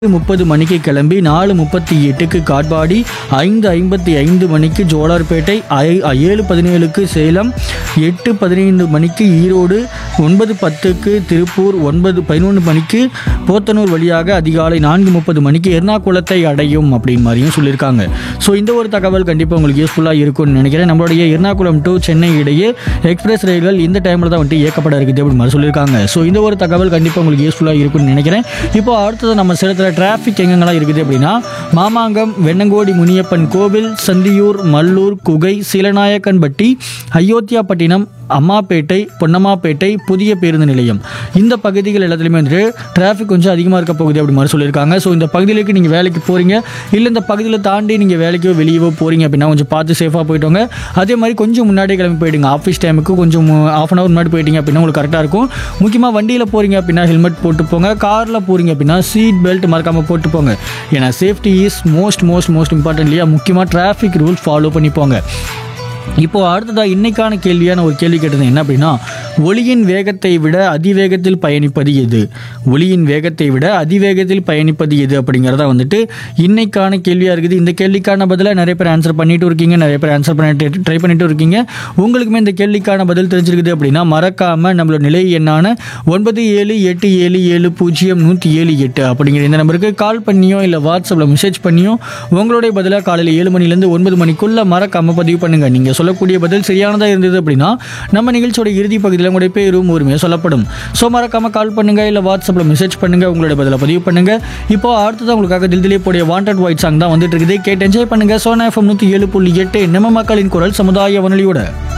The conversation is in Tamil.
முப்பது மணிக்கு கிளம்பி நாலு முப்பத்தி எட்டுக்கு காட்பாடி ஐந்து ஐம்பத்தி ஐந்து மணிக்கு ஜோலார்பேட்டை ஐ ஏழு பதினேழுக்கு சேலம் எட்டு பதினைந்து மணிக்கு ஈரோடு ஒன்பது பத்துக்கு திருப்பூர் ஒன்பது பதினொன்று மணிக்கு போத்தனூர் வழியாக அதிகாலை நான்கு முப்பது மணிக்கு எர்ணாகுளத்தை அடையும் அப்படின்னு மாதிரியும் சொல்லியிருக்காங்க ஸோ இந்த ஒரு தகவல் கண்டிப்பாக உங்களுக்கு யூஸ்ஃபுல்லாக இருக்கும்னு நினைக்கிறேன் நம்மளுடைய எர்ணாகுளம் டு சென்னை இடையே எக்ஸ்பிரஸ் ரயில்கள் இந்த டைமில் தான் வந்துட்டு இயக்கப்பட இருக்குது அப்படின்னு மாதிரி சொல்லியிருக்காங்க ஸோ இந்த ஒரு தகவல் கண்டிப்பாக உங்களுக்கு யூஸ்ஃபுல்லாக இருக்கும்னு நினைக்கிறேன் இப்போ அடுத்தது நம்ம சேலத்தில் டிராஃபிக் எங்கெங்கெல்லாம் இருக்குது அப்படின்னா மாமாங்கம் வெண்ணங்கோடி முனியப்பன் கோவில் சந்தியூர் மல்லூர் குகை சீலநாயக்கன்பட்டி அயோத்தியாப்பட்டினம் அம்மாப்பேட்டை பொன்னம்மாப்பேட்டை புதிய பேருந்து நிலையம் இந்த பகுதிகள் எல்லாத்துலேயுமே வந்துட்டு டிராஃபிக் கொஞ்சம் அதிகமாக இருக்க போகுது அப்படி மாதிரி சொல்லியிருக்காங்க ஸோ இந்த பகுதிகளுக்கு நீங்கள் வேலைக்கு போகிறீங்க இல்லை இந்த பகுதியில் தாண்டி நீங்கள் வேலைக்கோ வெளியவோ போகிறீங்க அப்படின்னா கொஞ்சம் பார்த்து சேஃபாக போயிட்டோங்க அதே மாதிரி கொஞ்சம் முன்னாடியே கிளம்பி போயிடுங்க ஆஃபீஸ் டைமுக்கு கொஞ்சம் ஆஃப் அன் ஹவர் முன்னாடி போயிட்டீங்க அப்படின்னா உங்களுக்கு கரெக்டாக இருக்கும் முக்கியமாக வண்டியில் போகிறீங்க அப்படின்னா ஹெல்மெட் போட்டு போங்க காரில் போகிறீங்க அப்படின்னா சீட் பெல்ட் மறக்காமல் போட்டு போங்க ஏன்னா safety is most most most important இல்லையா முக்கியமாக டிராஃபிக் ரூல்ஸ் ஃபாலோ பண்ணி போங்க இப்போ அடுத்ததா இன்னைக்கான கேள்வியான ஒரு கேள்வி கேட்டது என்ன அப்படின்னா ஒளியின் வேகத்தை விட அதிவேகத்தில் பயணிப்பது எது ஒளியின் வேகத்தை விட அதிவேகத்தில் பயணிப்பது எது அப்படிங்கிறதா வந்துட்டு இன்னைக்கான கேள்வியாக இருக்குது இந்த கேள்விக்கான பதிலாக நிறைய பேர் ஆன்சர் பண்ணிட்டு இருக்கீங்க நிறைய பேர் ஆன்சர் பண்ணிட்டு ட்ரை பண்ணிட்டு இருக்கீங்க உங்களுக்குமே இந்த கேள்விக்கான பதில் தெரிஞ்சிருக்குது அப்படின்னா மறக்காம நம்மளோட நிலை எண்ணான ஒன்பது ஏழு எட்டு ஏழு ஏழு பூஜ்ஜியம் நூற்றி ஏழு எட்டு அப்படிங்கிற இந்த நம்பருக்கு கால் பண்ணியோ இல்லை வாட்ஸ்அப்பில் மெசேஜ் பண்ணியோ உங்களுடைய பதிலாக காலையில் ஏழு மணிலேருந்து ஒன்பது மணிக்குள்ள மறக்காம பதிவு பண்ணுங்க நீங்கள் சொல்லக்கூடிய பதில் சரியானதாக இருந்தது அப்படின்னா நம்ம நிகழ்ச்சியோட இறுதி பகுதியில் உங்களுடைய பேரும் உரிமையாக சொல்லப்படும் ஸோ மறக்காம கால் பண்ணுங்க இல்லை வாட்ஸ்அப்பில் மெசேஜ் பண்ணுங்க உங்களுடைய பதிலை பதிவு பண்ணுங்க இப்போ அடுத்தது உங்களுக்காக தில் திலீப் உடைய வாண்டட் ஒயிட் சாங் தான் வந்துட்டு இருக்குது கேட்டு என்ஜாய் பண்ணுங்க சோனா எஃப்எம் நூற்றி ஏழு புள்ளி எட்டு நம்ம மக்களின் குரல் சமுதாய வானொலியோட